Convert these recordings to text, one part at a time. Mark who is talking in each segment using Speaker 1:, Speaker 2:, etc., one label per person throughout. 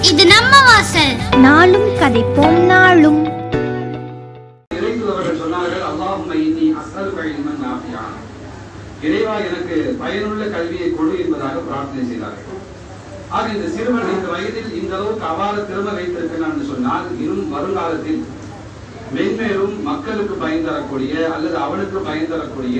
Speaker 1: இது நம்ம வாசல்
Speaker 2: நாளும் கதைப்போம் நாளும்
Speaker 3: இறைத்துவர்கள் சொன்னார்கள் அல்லாஹும்ம இன்னி அஸ்அலுக இல்மன் நாஃபியா இறைவா எனக்கு பயனுள்ள கல்வியை கொடு என்பதாக பிரார்த்தனை செய்தார்கள் ஆக இந்த சிறுவன் இந்த வயதில் இந்த அளவுக்கு அபார திறமை வைத்திருக்கிறான் என்று சொன்னால் இன்னும் வருங்காலத்தில் மென்மேலும் மக்களுக்கு பயன் தரக்கூடிய அல்லது அவனுக்கு பயன் தரக்கூடிய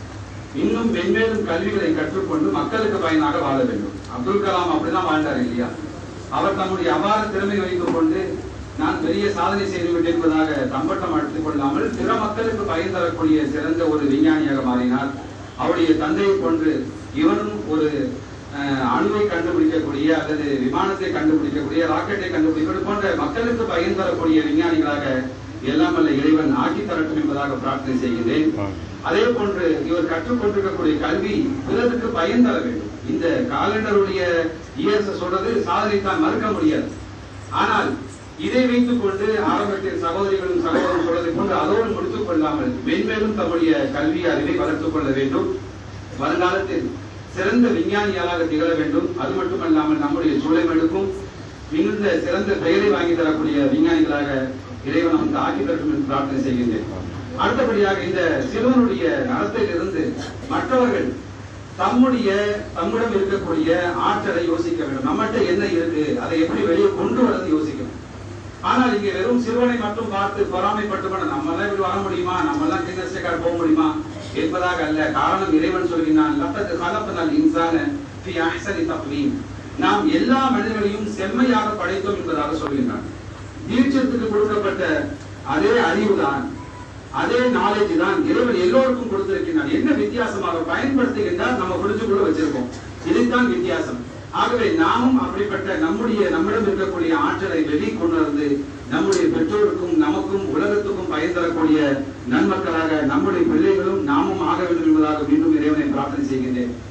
Speaker 3: இன்னும் மென்மேலும் கல்விகளை கற்றுக்கொண்டு மக்களுக்கு பயனாக வாழ வேண்டும் அப்துல் கலாம் அப்படிதான் வாழ்ந்தார் இல்லையா அவர் தம்முடைய அபார திறமை வைத்துக் கொண்டு நான் பெரிய சாதனை செய்துவிட்டேன் என்பதாக தம்பட்டம் அடித்துக் கொள்ளாமல் பிற மக்களுக்கு பயன் தரக்கூடிய சிறந்த ஒரு விஞ்ஞானியாக மாறினார் அவருடைய தந்தையை கொண்டு இவனும் ஒரு அஹ், அணுவை கண்டுபிடிக்கக்கூடிய அல்லது விமானத்தை கண்டுபிடிக்கக்கூடிய ராக்கெட்டை கண்டுபிடிக்கக்கூடிய போன்ற மக்களுக்கு பயன் தரக்கூடிய விஞ்ஞானிகளாக எல்லாம் வல்ல இறைவன் ஆக்கி தரட்டும் என்பதாக பிரார்த்தனை செய்கின்றேன் அதே போன்று இவர் கற்றுக்கொண்டிருக்கக்கூடிய கல்வி பிறருக்கு பயன் தர வேண்டும் இந்த காலண்டருடைய இயர்ஸ் சொல்றது சாதனை தான் மறுக்க முடியாது ஆனால் இதை வைத்துக் கொண்டு ஆரம்பத்தில் சகோதரிகளும் சகோதரரும் சொல்வதை போன்று அதோடு முடித்துக் கொள்ளாமல் மென்மேலும் தம்முடைய கல்வி அறிவை வளர்த்துக் கொள்ள வேண்டும் வருங்காலத்தில் சிறந்த விஞ்ஞானியாளாக திகழ வேண்டும் அது மட்டுமல்லாமல் நம்முடைய சூழலுக்கும் மிகுந்த சிறந்த பெயரை வாங்கி தரக்கூடிய விஞ்ஞானிகளாக இறைவன் நமக்கு ஆக்கி தரட்டும் என்று பிரார்த்தனை செய்கின்றேன் அடுத்தபடியாக இந்த சிறுவனுடைய நடத்தையிலிருந்து மற்றவர்கள் தம்முடைய தம்மிடம் இருக்கக்கூடிய ஆற்றலை யோசிக்க வேண்டும் நம்மகிட்ட என்ன இருக்கு அதை எப்படி வெளியே கொண்டு வரது யோசிக்கணும் ஆனால் இங்க வெறும் சிறுவனை மட்டும் பார்த்து பொறாமைப்பட்டு பண்ண நம்ம எல்லாம் இப்படி வர முடியுமா நம்ம எல்லாம் கிண்ணஸ்டே கார்டு போக முடியுமா என்பதாக அல்ல காரணம் இறைவன் சொல்கிறான் லப்பத்து கலப்பனால் இன்சான ஃபி அஹ்சனி தக்வீம் நாம் எல்லா மனிதர்களையும் செம்மையாக படைத்தோம் என்பதாக சொல்கின்றான் ஈர்ச்சத்துக்கு கொடுக்கப்பட்ட அதே அறிவுதான் அதே நாலேஜ் தான் இறைவன் எல்லோருக்கும் கொடுத்திருக்கிறான் என்ன வித்தியாசமாக பயன்படுத்துகின்றால் நம்ம புரிஞ்சுக்குள்ள வச்சிருக்கோம் இதுதான் வித்தியாசம் ஆகவே நாமும் அப்படிப்பட்ட நம்முடைய நம்மிடம் இருக்கக்கூடிய ஆற்றலை வெளிக்கொண்டு வந்து நம்முடைய பெற்றோருக்கும் நமக்கும் உலகத்துக்கும் பயன் தரக்கூடிய நன்மக்களாக நம்முடைய பிள்ளைகளும் நாமும் ஆக வேண்டும் என்பதாக மீண்டும் இறைவனை பிரார்த்தனை செய்கின்றேன்